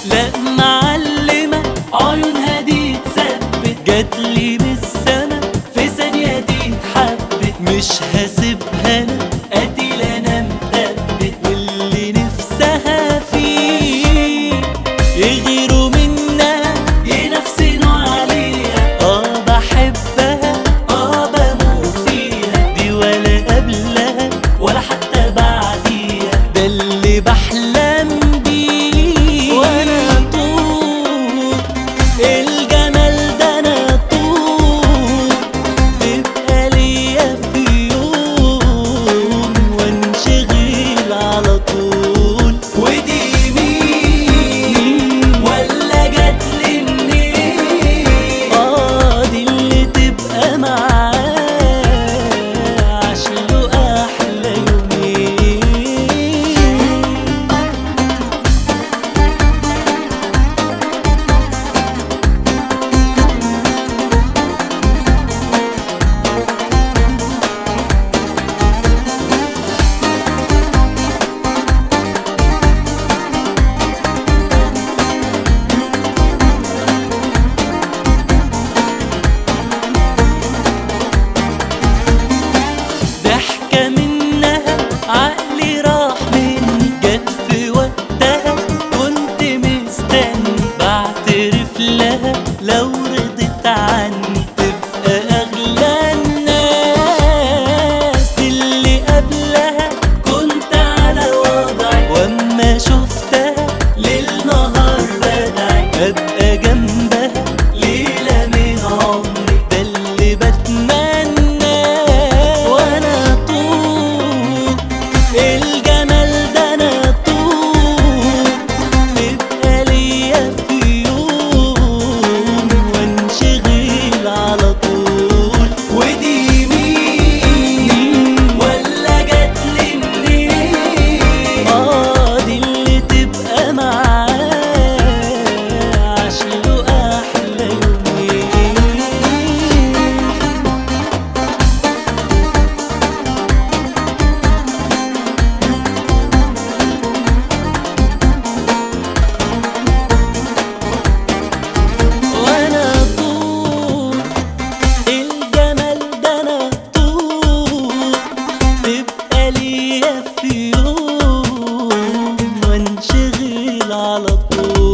لا معلمة عيونها دي تثبت جاتلي من السما في ثانية دي اتحبت مش هسيبها انا قتيل انا مثبت واللي نفسها فيه يغيروا منها ينفسنوا عليها اه بحبها اه بموت فيها دي ولا قبلها ولا حتى بعديها ده اللي بحلم بيه وانا طول الجمال ده انا طول تبقى ليا في يوم وانشغل على طول ودي مين ولا جات لي منين اه دي اللي تبقى معاه عشله احلى يومين ضحكة منها عقلي راح مني جت في وقتها كنت مستني بعترف لها لو رضيت عني تبقى أغلى الناس اللي قبلها كنت على وضعي وأما شفتها ليل نهار بدعي أبقى جنبها ليلة من عمري ده اللي بتمناه وأنا طول الجمال ده أنا طول تبقى ليا في يوم وانشغل على طول ودي مين ولا جات لي منين اه دي اللي تبقى معاه عشله احلى يومين وانا طول الجمال ده انا طول تبقى ليا في يوم وانشغل على طول